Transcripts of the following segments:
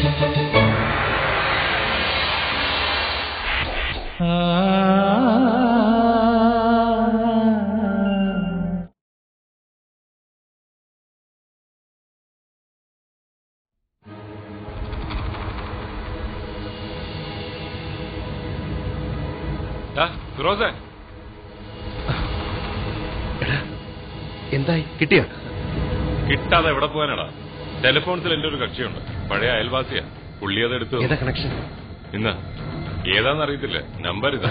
ഫിറോസേ എന്തായി കിട്ടിയോ കിട്ടാതെ എവിടെ പോകാനാടാ ടെലിഫോൺസിൽ എന്റെ ഒരു കക്ഷിയുണ്ട് പഴയ അയൽവാസിയാ പുള്ളി അത് എടുത്തു ഏതാ കണക്ഷൻ ഇന്ന് ഏതാന്ന് അറിയത്തില്ല നമ്പർ ഇതാ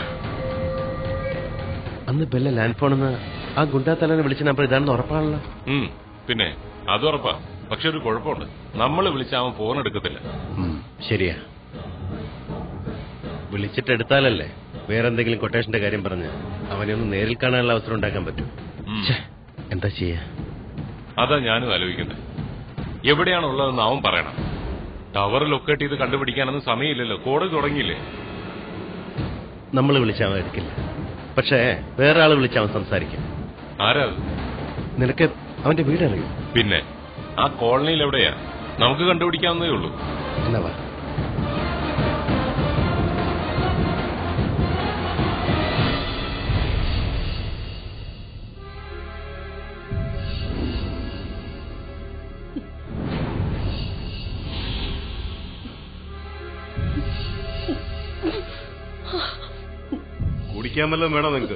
അന്ന് ബെല്ല ലാൻഡ് ഫോണെന്ന് ആ ഗുണ്ടാത്തലനെ വിളിച്ച നമ്പർ ഇതാണെന്ന് ഉറപ്പാണല്ലോ ഉം പിന്നെ അത് ഉറപ്പാ പക്ഷെ ഒരു കുഴപ്പമുണ്ട് നമ്മൾ വിളിച്ച അവൻ ഫോൺ എടുക്കത്തില്ല ഉം, ശരിയാ വിളിച്ചിട്ട് എടുത്താലല്ലേ വേറെന്തെങ്കിലും കൊട്ടേഷന്റെ കാര്യം പറഞ്ഞ് അവനെ ഒന്ന് നേരിൽ കാണാനുള്ള അവസരം ഉണ്ടാക്കാൻ പറ്റും ഉം. ഛെ, എന്താ ചെയ്യാ അതാ ഞാനും ആലോചിക്കുന്നത് എവിടെയാണ് ഉള്ളതെന്ന് അവൻ പറയണം ടവർ ലൊക്കേറ്റ് ചെയ്ത് കണ്ടുപിടിക്കാനൊന്നും സമയമില്ലല്ലോ കോടതി തുടങ്ങിയില്ലേ നമ്മൾ വിളിച്ച അവൻ എടുക്കില്ല പക്ഷേ വേറെ ആള് വിളിച്ച അവൻ സംസാരിക്കും ആരാ അത് നിനക്ക് അവന്റെ വീട് അറിയും പിന്നെ ആ കോളനിയിൽ എവിടെയാ നമുക്ക് കണ്ടുപിടിക്കാവുന്നതേ ഉള്ളൂ എന്നാ വാ കുടിക്കാൻ വല്ലതും വേണോ നിങ്ങക്ക്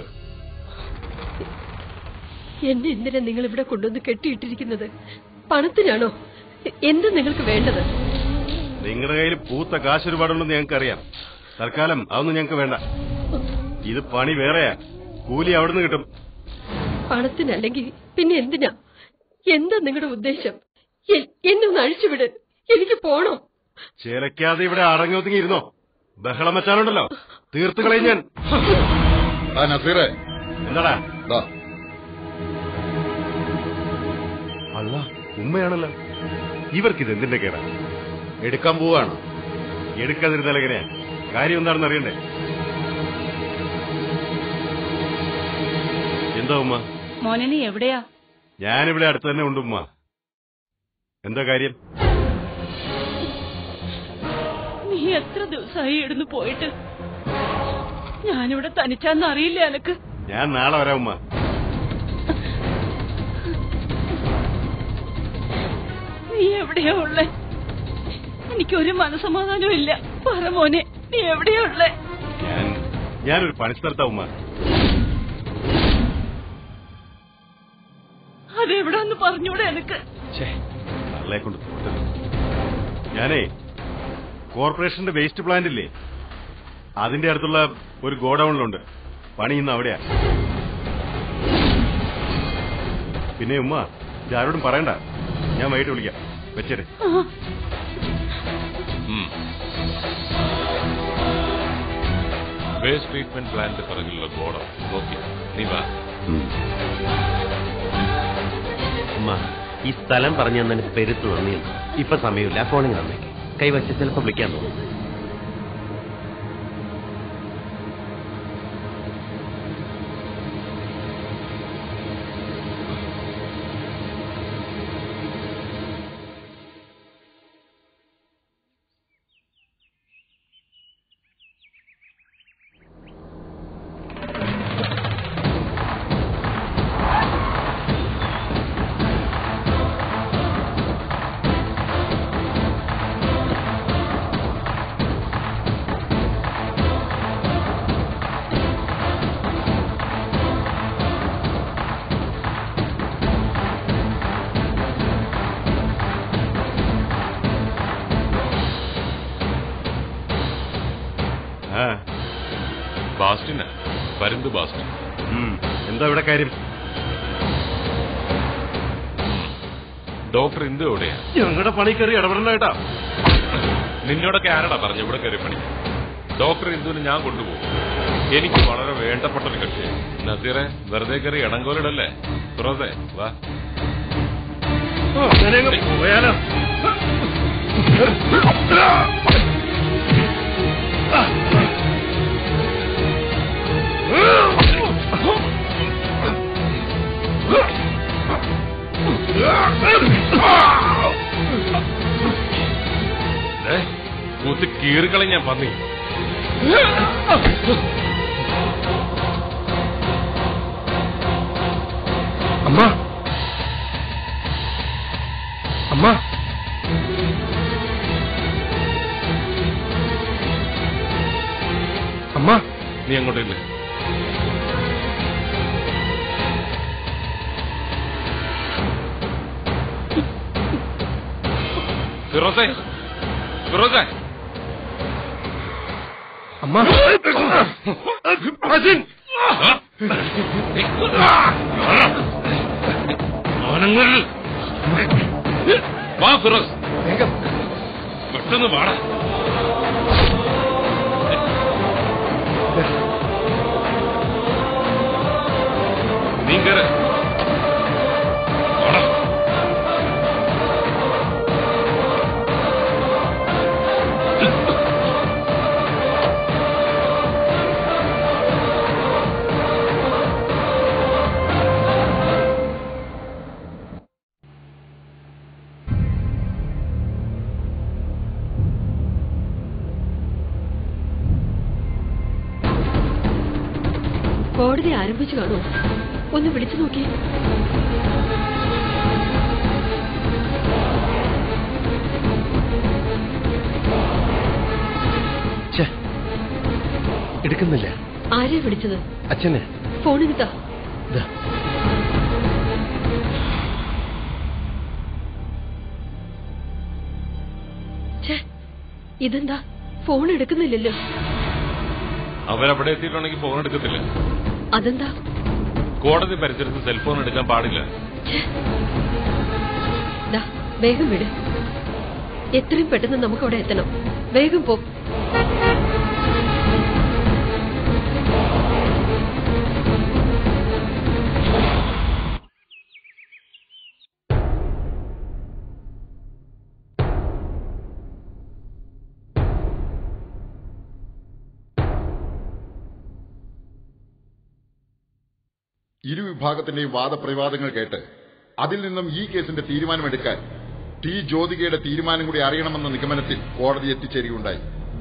എന്നെ എന്തിനാ നിങ്ങൾ ഇവിടെ കൊണ്ടുവന്ന് കെട്ടിയിട്ടിരിക്കുന്നത് പണത്തിനാണോ എന്ത് നിങ്ങൾക്ക് വേണ്ടത് നിങ്ങളുടെ കയ്യിൽ പൂത്ത കാശ് ഒരുപാടുണ്ടെന്ന് ഞങ്ങൾക്ക് അറിയാം തൽക്കാലം അതൊന്നും ഞങ്ങൾക്ക് വേണ്ട ഇത് പണി വേറെയാ കൂലി അവിടുന്ന് കിട്ടും പണത്തിനല്ലെങ്കിൽ പിന്നെ എന്തിനാ എന്താ നിങ്ങളുടെ ഉദ്ദേശം എ- എന്നെ ഒന്ന് അഴിച്ചുവിട് എനിക്ക് പോണം ചേലക്കാതെ ഇവിടെ അടങ്ങി ഇരുന്നോ ബഹളം വെച്ചാലുണ്ടല്ലോ തീർത്ത് കളയും ഞാൻ ആ നസീറെ എന്താടാ ദാ, അല്ല ഉമ്മയാണല്ലോ ഇവർക്കിത് എന്തിന്റെ കേടാ എടുക്കാൻ പോവാണ് എടുക്കാതിരുന്നാൽ എങ്ങനെയാ കാര്യം എന്താണെന്ന് അറിയണ്ടേ എന്താ ഉമ്മ മോനെ നീ എവിടെയാ ഞാനിവിടെ അടുത്ത് തന്നെ ഉണ്ട് ഉമ്മ എന്താ കാര്യം നീ എത്ര ദിവസമായി ഇടുന്ന് പോയിട്ട് ഞാനിവിടെ തനിച്ചാന്ന് അറിയില്ല എനക്ക് ഞാൻ നാളെ വരാം ഉമ്മ നീ എവിടെയാ ഉള്ളേ എനിക്കൊരു മനസമാധാനവും ഇല്ല പറ മോനെ നീ എവിടെയാ ഉള്ളേ ഞാൻ ഞാനൊരു പണിസ്ഥലത്താ ഉമ്മ അതെവിടെ ഒന്ന് പറഞ്ഞൂടെ എനക്ക് തള്ളയെ കൊണ്ട് തോറ്റത് ഞാനേ കോർപ്പറേഷന്റെ വേസ്റ്റ് പ്ലാന്റ് ഇല്ലേ അതിന്റെ അടുത്തുള്ള ഒരു ഗോഡൌണിലുണ്ട് പണി ഇന്ന് അവിടെയാ പിന്നെ ഉമ്മ ഇതാരോടും പറയണ്ട ഞാൻ വൈകിട്ട് വിളിക്കാം വെച്ചേരെ ആ, വേസ്റ്റ് ട്രീറ്റ്മെന്റ് പ്ലാന്റ് പിറകിലുള്ള ഗോഡം ഓക്കെ നീ വാ ഉമ്മ ഈ സ്ഥലം പറഞ്ഞു തന്നെ പെരുത്ത് നന്ദിയുണ്ട് ഇപ്പൊ സമയമില്ല ആ ഫോണിൽ നന്നേക്ക് കൈവച്ച് ചിലപ്പോ വിളിക്കാൻ തോന്നും ആ ബാസ്റ്റിനാ പരുന്ത് ബാസ്റ്റിൻ ഉം. എന്താ ഇവിടെ കാര്യം ഡോക്ടർ ഇന്ദു എവിടെയാ ഞങ്ങളുടെ പണി കയറി ഇടപെടണ്ട കേട്ടാ നിന്നോടൊക്കെ ആരടാ പറഞ്ഞു ഇവിടെ കയറി പണി ഡോക്ടർ ഇന്ദുവിന് ഞാൻ കൊണ്ടുപോകും എനിക്ക് വളരെ വേണ്ടപ്പെട്ട ഒരു കക്ഷി നസീറെ വെറുതെ കയറി ഇടങ്കോലിടല്ലേ ഫിറോസേ വാ ഞാനങ്ങ് പോയാലോ ഏ കുത്തി കീറിക്കളി ഞാൻ പന്നി അമ്മ അമ്മ അമ്മ നീ അങ്ങോട്ടില്ല ഫിറോസേ ഫിറോസേ അമ്മ അച്ഛൻ അവനങ്ങൾ വാ ഫിറോസ് വേഗം പെട്ടെന്ന് വാടാ നീ കേറ് വാടാ. കോടതി ആരംഭിച്ചു കാണോ ഒന്ന് വിളിച്ചു നോക്കിയേ ഛെ, എടുക്കുന്നില്ല ആരെയാ വിളിച്ചത് അച്ഛനെ ഫോണിനിതാ ദാ. ഛേ ഇതെന്താ ഫോൺ എടുക്കുന്നില്ലല്ലോ അവരവിടെ എത്തിയിട്ടുണ്ടെങ്കിൽ ഫോൺ എടുക്കത്തില്ല അതെന്താ കോടതി പരിസരത്ത് സെൽഫോൺ എടുക്കാൻ പാടില്ല ദാ വേഗം വിട് എത്രയും പെട്ടെന്ന് നമുക്ക് അവിടെ എത്തണം വേഗം പോ ഇരുവിഭാഗത്തിന്റെയും വാദപ്രതിവാദങ്ങൾ കേട്ട് അതിൽ നിന്നും ഈ കേസിന്റെ തീരുമാനമെടുക്കാൻ ടി ജ്യോതികയുടെ തീരുമാനം കൂടി അറിയണമെന്ന നിഗമനത്തിൽ കോടതി എത്തിച്ചേരുകയുണ്ടായി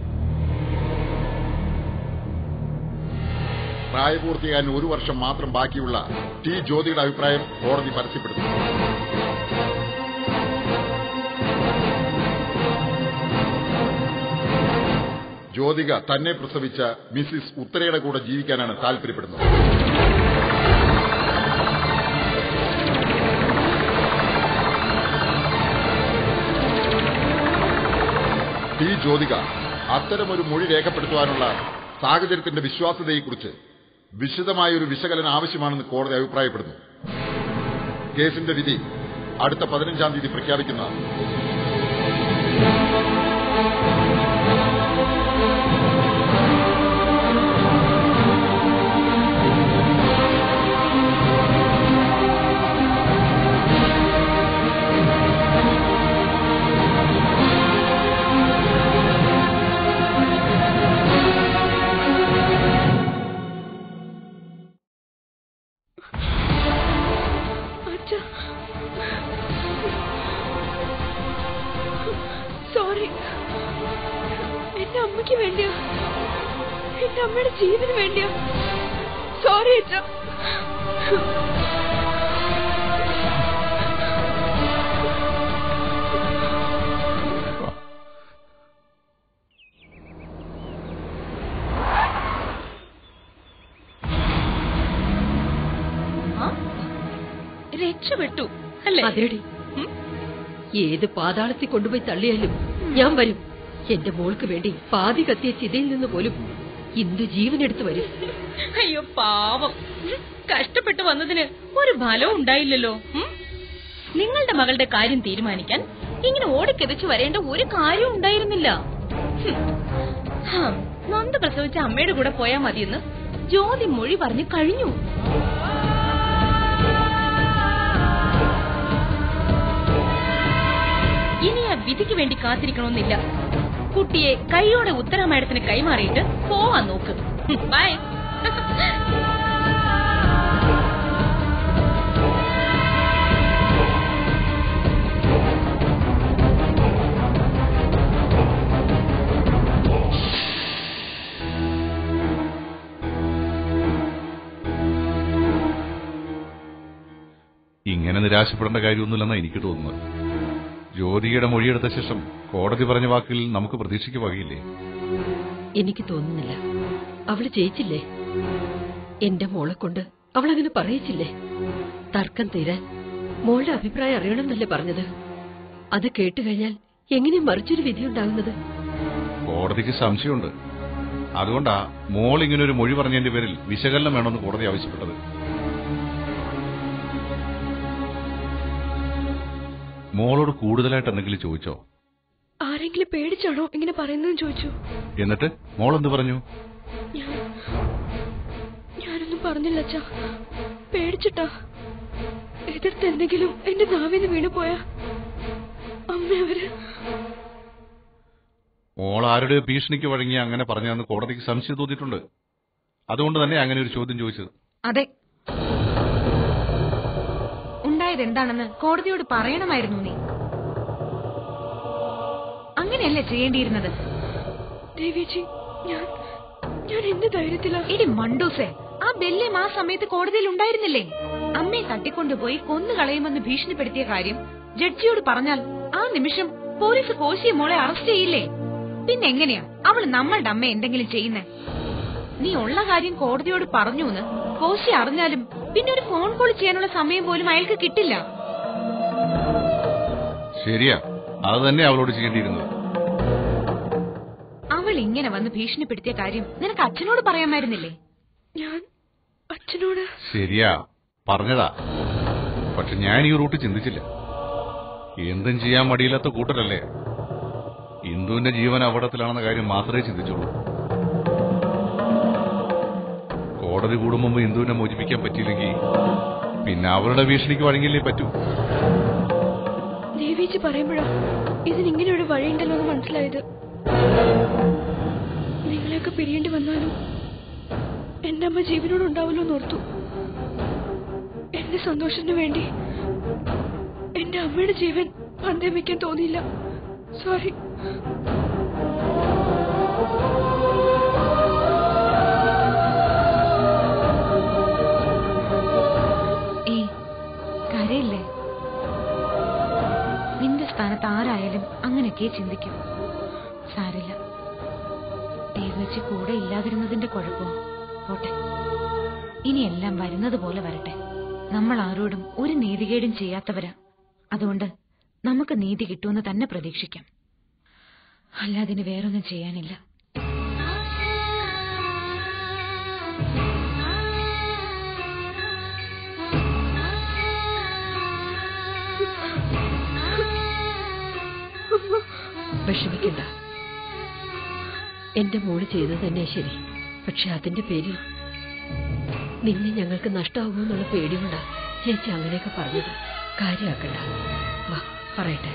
പ്രായപൂർത്തിയാകാൻ ഒരു വർഷം മാത്രം ബാക്കിയുള്ള ടി ജ്യോതിയുടെ അഭിപ്രായം കോടതി പരസ്യപ്പെടുത്തുന്നു ജ്യോതിക തന്നെ പ്രസവിച്ച മിസ്സിസ് ഉത്തരയുടെ കൂടെ ജീവിക്കാനാണ് താൽപര്യപ്പെടുന്നത് ടി ജ്യോതിക അത്തരമൊരു മൊഴി രേഖപ്പെടുത്തുവാനുള്ള സാഹചര്യത്തിന്റെ വിശ്വാസ്യതയെക്കുറിച്ച് വിശദമായൊരു വിശകലനം ആവശ്യമാണെന്ന് കോടതി അഭിപ്രായപ്പെടുന്നു കേസിന്റെ വിധി അടുത്ത പതിനഞ്ചാം തീയതി പ്രഖ്യാപിക്കുന്നതാണ് അച്ഛാ സോറി എന്റെ അമ്മയ്ക്ക് വേണ്ടിയോ എന്റെ അമ്മയുടെ ജീവന് വേണ്ടിയോ സോറി അച്ഛാ ആ? രക്ഷപ്പെട്ടു അല്ലേ അതേടി ഉം? ഏത് പാതാളത്തിൽ കൊണ്ടുപോയി തള്ളിയാലും ഞാൻ വരും എന്റെ മോൾക്ക് വേണ്ടി പാതി കത്തിയ ചിതയിൽ നിന്ന് പോലും ഇന്ദു ജീവനെടുത്ത് വരും അയ്യോ പാവം ഉം. കഷ്ടപ്പെട്ട് വന്നതിന് ഒരു ഫലവും ഉണ്ടായില്ലല്ലോ ഉം? നിങ്ങളുടെ മകളുടെ കാര്യം തീരുമാനിക്കാൻ ഇങ്ങനെ ഓടിക്കെതിച്ചു വരേണ്ട ഒരു കാര്യവും ഉണ്ടായിരുന്നില്ല ഹും. ഹം, നൊന്ത് പ്രസവിച്ച അമ്മയുടെ കൂടെ പോയാ മതിയെന്ന് ജ്യോതി മൊഴി പറഞ്ഞു കഴിഞ്ഞു ഇനി ആ വിധിക്ക് വേണ്ടി കാത്തിരിക്കണമെന്നില്ല കുട്ടിയെ കൈയോടെ ഉത്തര മാഡത്തിന് കൈമാറിയിട്ട് പോവാൻ നോക്ക് ഹും, ബൈ അങ്ങനെ നിരാശപ്പെടേണ്ട കാര്യമൊന്നുമില്ലെന്നാണ് എനിക്ക് തോന്നുന്നത് ജ്യോതികയുടെ മൊഴിയെടുത്ത ശേഷം കോടതി പറഞ്ഞ വാക്കിൽ നമുക്ക് പ്രതീക്ഷയ്ക്ക് വകയില്ലേ എനിക്ക് തോന്നുന്നില്ല അവള് ജയിച്ചില്ലേ എന്റെ മോളെ കൊണ്ട് അവളങ്ങനെ പറയിച്ചില്ലേ തർക്കം തീരാൻ മോളുടെ അഭിപ്രായം അറിയണമെന്നല്ലേ പറഞ്ഞത് അത് കേട്ടുകഴിഞ്ഞാൽ എങ്ങനെ മറിച്ചൊരു വിധി ഉണ്ടാകുന്നത് കോടതിക്ക് സംശയമുണ്ട് അതുകൊണ്ടാ മോൾ ഇങ്ങനെ ഒരു മൊഴി പറഞ്ഞതിന്റെ പേരിൽ വിശകലനം വേണമെന്ന് കോടതി ആവശ്യപ്പെട്ടത് മോളോട് കൂടുതലായിട്ട് എന്തെങ്കിലും ചോദിച്ചോ ആരെങ്കിലും പേടിച്ചാണോ ഇങ്ങനെ പറയുന്നതെന്ന് ചോദിച്ചു എന്നിട്ട് മോൾ എന്ത് പറഞ്ഞു ഞാൻ ഞാനൊന്നും പറഞ്ഞില്ല അച്ഛാ പേടിച്ചിട്ടാ എതിർത്ത് എന്തെങ്കിലും എന്റെ നാവിന്ന് വീണു പോയാ അമ്മ അവര് മോൾ ആരുടെ ഭീഷണിക്ക് വഴങ്ങി അങ്ങനെ പറഞ്ഞതെന്ന് കോടതിക്ക് സംശയം തോന്നിയിട്ടുണ്ട് അതുകൊണ്ട് തന്നെ അങ്ങനെ ഒരു ചോദ്യം ചോദിച്ചത് അതെ ഉണ്ടായത് എന്താണെന്ന് കോടതിയോട് പറയണമായിരുന്നു നീ അങ്ങനെയല്ലേ ചെയ്യേണ്ടിയിരുന്നത് ദേവിയച്ചി ഞാൻ ഞാൻ എന്ത് ധൈര്യത്തിലാ ഇടി മണ്ടൂസേ ആ ബെല്ലേം ആ സമയത്ത് കോടതിയിൽ ഉണ്ടായിരുന്നില്ലേ അമ്മയെ തട്ടിക്കൊണ്ടുപോയി കൊന്നുകളയുമെന്ന് ഭീഷണിപ്പെടുത്തിയ കാര്യം ജഡ്ജിയോട് പറഞ്ഞാൽ ആ നിമിഷം പോലീസ് കോശിയെ മോളെ അറസ്റ്റ് ചെയ്യില്ലേ പിന്നെ എങ്ങനെയാ അവൾ നമ്മളുടെ അമ്മ എന്തെങ്കിലും ചെയ്യുന്നേ നീ ഉള്ള കാര്യം കോടതിയോട് പറഞ്ഞു എന്ന് കോശി അറിഞ്ഞാലും പിന്നെ ഒരു ഫോൺ കോൾ ചെയ്യാനുള്ള സമയം പോലും അയാൾക്ക് കിട്ടില്ല ശരിയാ അത് തന്നെ അവളോട് ചെയ്യേണ്ടിയിരുന്നത് അവൾ ഇങ്ങനെ വന്ന് ഭീഷണിപ്പെടുത്തിയ കാര്യം നിനക്ക് അച്ഛനോട് പറയാമായിരുന്നില്ലേ ഞാൻ അച്ഛനോട് ശരിയാ പറഞ്ഞതാ പക്ഷെ ഞാൻ ഈ റൂട്ട് ചിന്തിച്ചില്ല എന്തും ചെയ്യാൻ മടിയില്ലാത്ത കൂട്ടരല്ലേ ഇന്ദുവിന്റെ ജീവൻ അപകടത്തിലാണെന്ന കാര്യം മാത്രമേ ചിന്തിച്ചുള്ളൂ കോടതി കൂടും മുമ്പ് ഇന്ദുവിനെ മോചിപ്പിക്കാൻ പറ്റിയില്ലെങ്കിൽ പിന്നെ അവരുടെ ഭീഷണിക്ക് വഴങ്ങിയില്ലേ പറ്റൂ ദേവിയച്ചി പറയുമ്പോഴാ ഇതിനിങ്ങനെ ഒരു വഴിയുണ്ടല്ലോ എന്ന് മനസ്സിലായത് നിങ്ങളെയൊക്കെ പിരിയേണ്ടി വന്നാലും എന്റെ അമ്മ ജീവനോട് ഉണ്ടാവല്ലോ എന്നോർത്തു എന്റെ സന്തോഷത്തിന് വേണ്ടി എന്റെ അമ്മയുടെ ജീവൻ പന്തയം വെക്കാൻ തോന്നിയില്ല സോറി ഏയ് കരയില്ലേ നിന്റെ സ്ഥാനത്ത് ആരായാലും അങ്ങനെയൊക്കെ ചിന്തിക്കും സാരില്ല ദൈവം വെച്ച് കൂടെ ഇല്ലാതിരുന്നതിന്റെ കുഴപ്പമോ പോട്ടെ ഇനിയെല്ലാം വരുന്നത് പോലെ വരട്ടെ നമ്മൾ ആരോടും ഒരു നീതികേടും ചെയ്യാത്തവരാ അതുകൊണ്ട് നമുക്ക് നീതി കിട്ടുമെന്ന് തന്നെ പ്രതീക്ഷിക്കാം അല്ലാതിന് വേറൊന്നും ചെയ്യാനില്ല വിഷമിക്കണ്ട എന്റെ മോള് ചെയ്തത് തന്നെ ശരി പക്ഷെ അതിന്റെ പേരിൽ നിന്നെ ഞങ്ങൾക്ക് നഷ്ടാവുമോ എന്നുള്ള പേടികൊണ്ടാ ചേച്ചി അങ്ങനെയൊക്കെ പറഞ്ഞത് കാര്യമാക്കണ്ട വാ പറയട്ടെ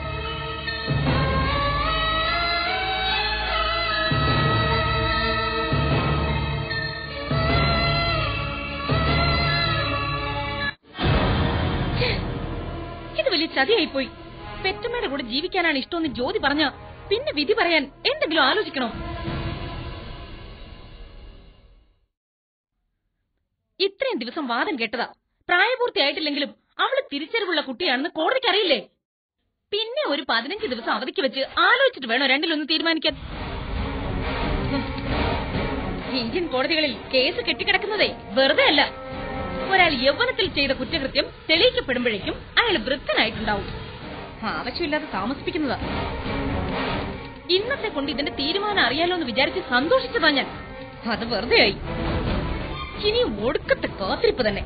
ഇത് വലിയ ചതിയായിപ്പോയി പെറ്റമ്മയുടെ കൂടെ ജീവിക്കാനാണ് ഇഷ്ടമെന്ന് ജ്യോതി പറഞ്ഞ പിന്നെ വിധി പറയാൻ എന്തെങ്കിലും ആലോചിക്കണോ ഇത്രയും ദിവസം വാദം കേട്ടതാ പ്രായപൂർത്തിയായിട്ടില്ലെങ്കിലും അവള് തിരിച്ചറിവുള്ള കുട്ടിയാണെന്ന് കോടതിക്ക് അറിയില്ലേ പിന്നെ ഒരു പതിനഞ്ച് ദിവസം അവധിക്ക് വെച്ച് ആലോചിച്ചിട്ട് വേണോ രണ്ടിലൊന്ന് തീരുമാനിക്കാൻ ഹും. ഇന്ത്യൻ കോടതികളിൽ കേസ് കെട്ടിക്കിടക്കുന്നതേ വെറുതെ അല്ല ഒരാൾ യൗവനത്തിൽ ചെയ്ത കുറ്റകൃത്യം തെളിയിക്കപ്പെടുമ്പോഴേക്കും അയാൾ വൃദ്ധനായിട്ടുണ്ടാവും ആവശ്യമില്ലാതെ താമസിപ്പിക്കുന്നതാ ഇന്നത്തെ കൊണ്ട് ഇതിന്റെ തീരുമാനം അറിയാലോ എന്ന് വിചാരിച്ച് സന്തോഷിച്ചതാ ഞാൻ അത് വെറുതെയായി ഇനി ഒടുക്കത്തെ കാത്തിരിപ്പ് തന്നെ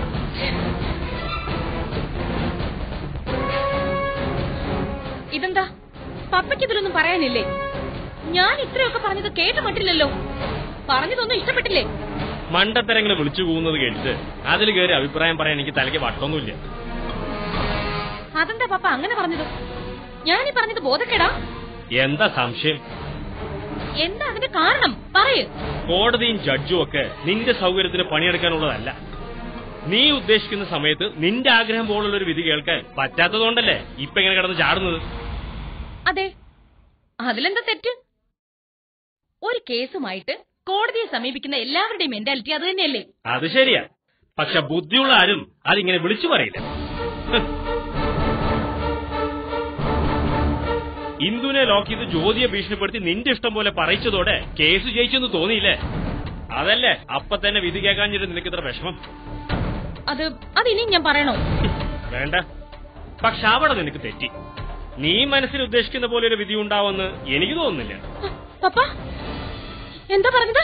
ഇതെന്താ പപ്പയ്ക്ക് ഇതിലൊന്നും പറയാനില്ലേ ഞാൻ ഇത്രയൊക്കെ പറഞ്ഞത് കേട്ട മട്ടില്ലല്ലോ പറഞ്ഞതൊന്നും ഇഷ്ടപ്പെട്ടില്ലേ മണ്ടത്തരങ്ങൾ വിളിച്ചു പോകുന്നത് കേട്ടിട്ട് അതിൽ കയറി അഭിപ്രായം പറയാൻ എനിക്ക് തലയ്ക്ക് വട്ടൊന്നുമില്ല അതെന്താ പപ്പ അങ്ങനെ പറഞ്ഞത് ഞാനീ പറഞ്ഞത് ബോധക്കേടാ എന്താ സംശയം എന്താ അതിന്റെ കാരണം പറയ് കോടതിയും ജഡ്ജും ഒക്കെ നിന്റെ സൗകര്യത്തിന് പണിയെടുക്കാനുള്ളതല്ല നീ ഉദ്ദേശിക്കുന്ന സമയത്ത് നിന്റെ ആഗ്രഹം പോലുള്ള ഒരു വിധി കേൾക്കാൻ പറ്റാത്തതുകൊണ്ടല്ലേ ഇപ്പൊ ഇങ്ങനെ കിടന്ന് ചാടുന്നത് അതെ അതിലെന്താ തെറ്റ് ഒരു കേസുമായിട്ട് കോടതിയെ സമീപിക്കുന്ന എല്ലാവരുടെയും മെന്റാലിറ്റി അത് തന്നെയല്ലേ അത് ശരിയാ പക്ഷെ ബുദ്ധിയുള്ള ആരും അതിങ്ങനെ വിളിച്ചു പറയില്ല ഇന്ദുവിനെ ലോക്ക് ചെയ്ത് ജ്യോതിയെ ഭീഷണിപ്പെടുത്തി നിന്റെ ഇഷ്ടം പോലെ പറയിച്ചതോടെ കേസ് ജയിച്ചെന്ന് തോന്നിയില്ലേ അതല്ലേ അപ്പൊ തന്നെ വിധി കേൾക്കാഞ്ഞിട്ട് നിനക്ക് ഇത്ര വിഷമം അത് അതിനിയും ഞാൻ പറയണോ വേണ്ട പക്ഷെ അവിടെ നിനക്ക് തെറ്റി നീ മനസ്സിൽ ഉദ്ദേശിക്കുന്ന പോലെ ഒരു വിധി ഉണ്ടാവുമെന്ന് എനിക്ക് തോന്നുന്നില്ല പപ്പ എന്താ പറഞ്ഞത്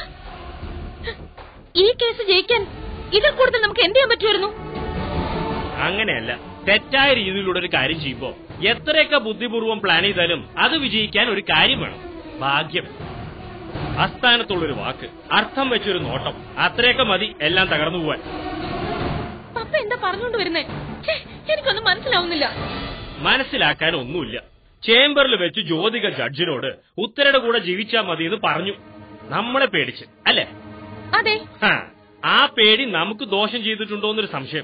ഈ കേസ് ജയിക്കാൻ ഇതിൽ കൂടുതൽ നമുക്ക് എന്ത് ചെയ്യാൻ പറ്റുമായിരുന്നു അങ്ങനെയല്ല തെറ്റായ രീതിയിലൂടെ ഒരു കാര്യം ചെയ്യുമ്പോ എത്രയൊക്കെ ബുദ്ധിപൂർവ്വം പ്ലാൻ ചെയ്താലും അത് വിജയിക്കാൻ ഒരു കാര്യം വേണം ഭാഗ്യം അസ്ഥാനത്തുള്ളൊരു വാക്ക് അർത്ഥം വെച്ചൊരു നോട്ടം അത്രയൊക്കെ മതി എല്ലാം തകർന്നു പോവാൻ പപ്പ എന്താ പറഞ്ഞോണ്ട് വരുന്നേ ഛേ, എനിക്കൊന്നും മനസ്സിലാവുന്നില്ല മനസ്സിലാക്കാൻ ഒന്നുമില്ല ചേംബറിൽ വെച്ച് ജ്യോതിക ജഡ്ജിനോട് ഉത്തരയുടെ കൂടെ ജീവിച്ചാ മതി എന്ന് പറഞ്ഞു നമ്മളെ പേടിച്ച് അല്ലേ അതെ ഹാ, ആ പേടി നമുക്ക് ദോഷം ചെയ്തിട്ടുണ്ടോ എന്നൊരു സംശയം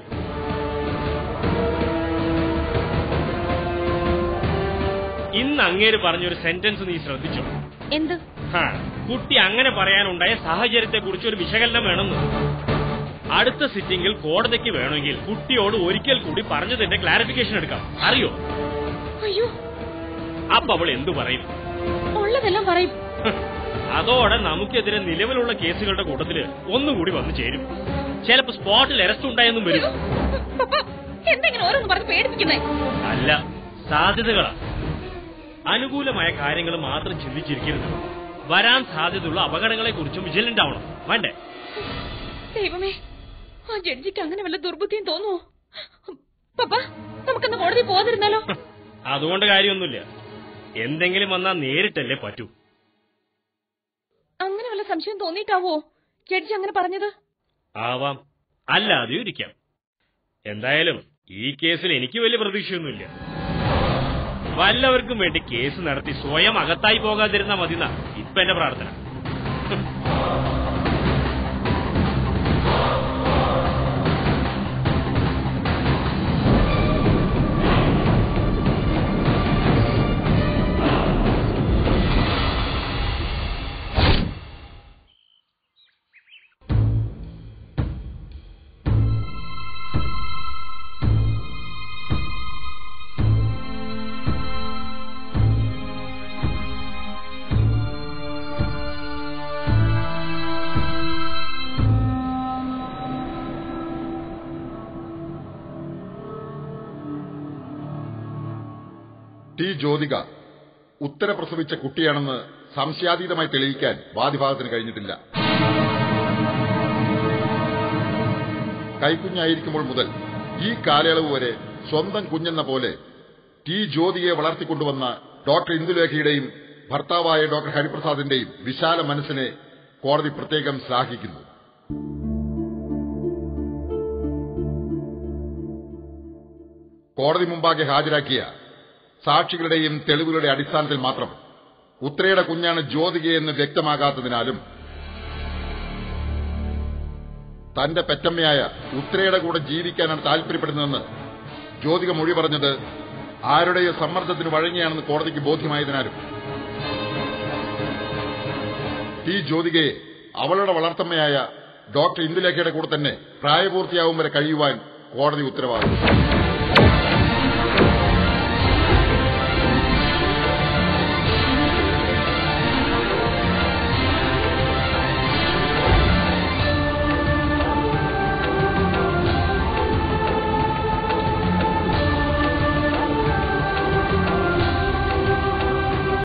ഇന്ന് അങ്ങേര് പറഞ്ഞൊരു സെന്റൻസ് നീ ശ്രദ്ധിച്ചോ എന്ത് ഹാ, കുട്ടി അങ്ങനെ പറയാനുണ്ടായ സാഹചര്യത്തെ കുറിച്ച് ഒരു വിശകലനം വേണമെന്ന് അടുത്ത സിറ്റിംഗിൽ കോടതിക്ക് വേണമെങ്കിൽ കുട്ടിയോട് ഒരിക്കൽ കൂടി പറഞ്ഞതിന്റെ ക്ലാരിഫിക്കേഷൻ എടുക്കാം അറിയോ അയ്യോ അപ്പൊ അവൾ എന്തു പറയും ഉള്ളതെല്ലാം പറയും അതോടെ നമുക്കെതിരെ നിലവിലുള്ള കേസുകളുടെ കൂട്ടത്തില് ഒന്നുകൂടി വന്നു ചേരും ചിലപ്പോ സ്പോട്ടിൽ അറസ്റ്റ് ഉണ്ടായെന്നും വരും പപ്പ എന്തെങ്കിലും ഓരോന്ന് പറഞ്ഞ് പേടിപ്പിക്കുന്നേ അല്ല സാധ്യതകളാ അനുകൂലമായ കാര്യങ്ങൾ മാത്രം ചിന്തിച്ചിരിക്കരുത് വരാൻ സാധ്യതയുള്ള അപകടങ്ങളെ കുറിച്ചും വിജിലന്റ് ആവണം വേണ്ടേ ദൈവമേ ആ ജഡ്ജിക്ക് അങ്ങനെ വല്ല ദുർബുദ്ധിയും തോന്നുവോ പപ്പ നമുക്കൊന്ന് കോടതി പോകാതിരുന്നാലോ അതുകൊണ്ട് കാര്യമൊന്നുമില്ല എന്തെങ്കിലും വന്നാൽ നേരിട്ടല്ലേ പറ്റൂ അങ്ങനെ വല്ല സംശയം തോന്നിയിട്ടാവോ ജഡ്ജി അങ്ങനെ പറഞ്ഞത് ആവാം അല്ലാതെയും ഇരിക്കാം എന്തായാലും ഈ കേസിൽ എനിക്ക് വലിയ പ്രതീക്ഷയൊന്നുമില്ല വല്ലവർക്കും വേണ്ടി കേസ് നടത്തി സ്വയം അകത്തായി പോകാതിരുന്ന മതിന ഇപ്പൊ എന്റെ പ്രാർത്ഥന ടി ജ്യോതിക ഉത്തര പ്രസവിച്ച കുട്ടിയാണെന്ന് സംശയാതീതമായി തെളിയിക്കാൻ വാദിഭാഗത്തിന് കഴിഞ്ഞിട്ടില്ല കൈക്കുഞ്ഞായിരിക്കുമ്പോൾ മുതൽ ഈ കാലയളവ് വരെ സ്വന്തം കുഞ്ഞെന്ന പോലെ ടി ജ്യോതികയെ വളർത്തിക്കൊണ്ടുവന്ന ഡോക്ടർ ഇന്ദുലേഖയുടെയും ഭർത്താവായ ഡോക്ടർ ഹരിപ്രസാദിന്റെയും വിശാല മനസ്സിനെ കോടതി പ്രത്യേകം ശ്ലാഘിക്കുന്നു കോടതി മുമ്പാകെ ഹാജരാക്കിയ സാക്ഷികളുടെയും തെളിവുകളുടെ അടിസ്ഥാനത്തിൽ മാത്രം ഉത്രയുടെ കുഞ്ഞാണ് ജ്യോതികയെന്ന് വ്യക്തമാകാത്തതിനാലും തന്റെ പെറ്റമ്മയായ ഉത്രയുടെ കൂടെ ജീവിക്കാനാണ് താല്പര്യപ്പെടുന്നതെന്ന് ജ്യോതിക മൊഴി പറഞ്ഞത് ആരുടെയോ സമ്മർദ്ദത്തിന് വഴങ്ങിയാണെന്ന് കോടതിക്ക് ബോധ്യമായതിനാലും ടി ജ്യോതികയെ അവളുടെ വളർത്തമ്മയായ ഡോക്ടർ ഇന്ദുലേഖയുടെ കൂടെ തന്നെ പ്രായപൂർത്തിയാവും വരെ കഴിയുവാൻ കോടതി ഉത്തരവാദിച്ചു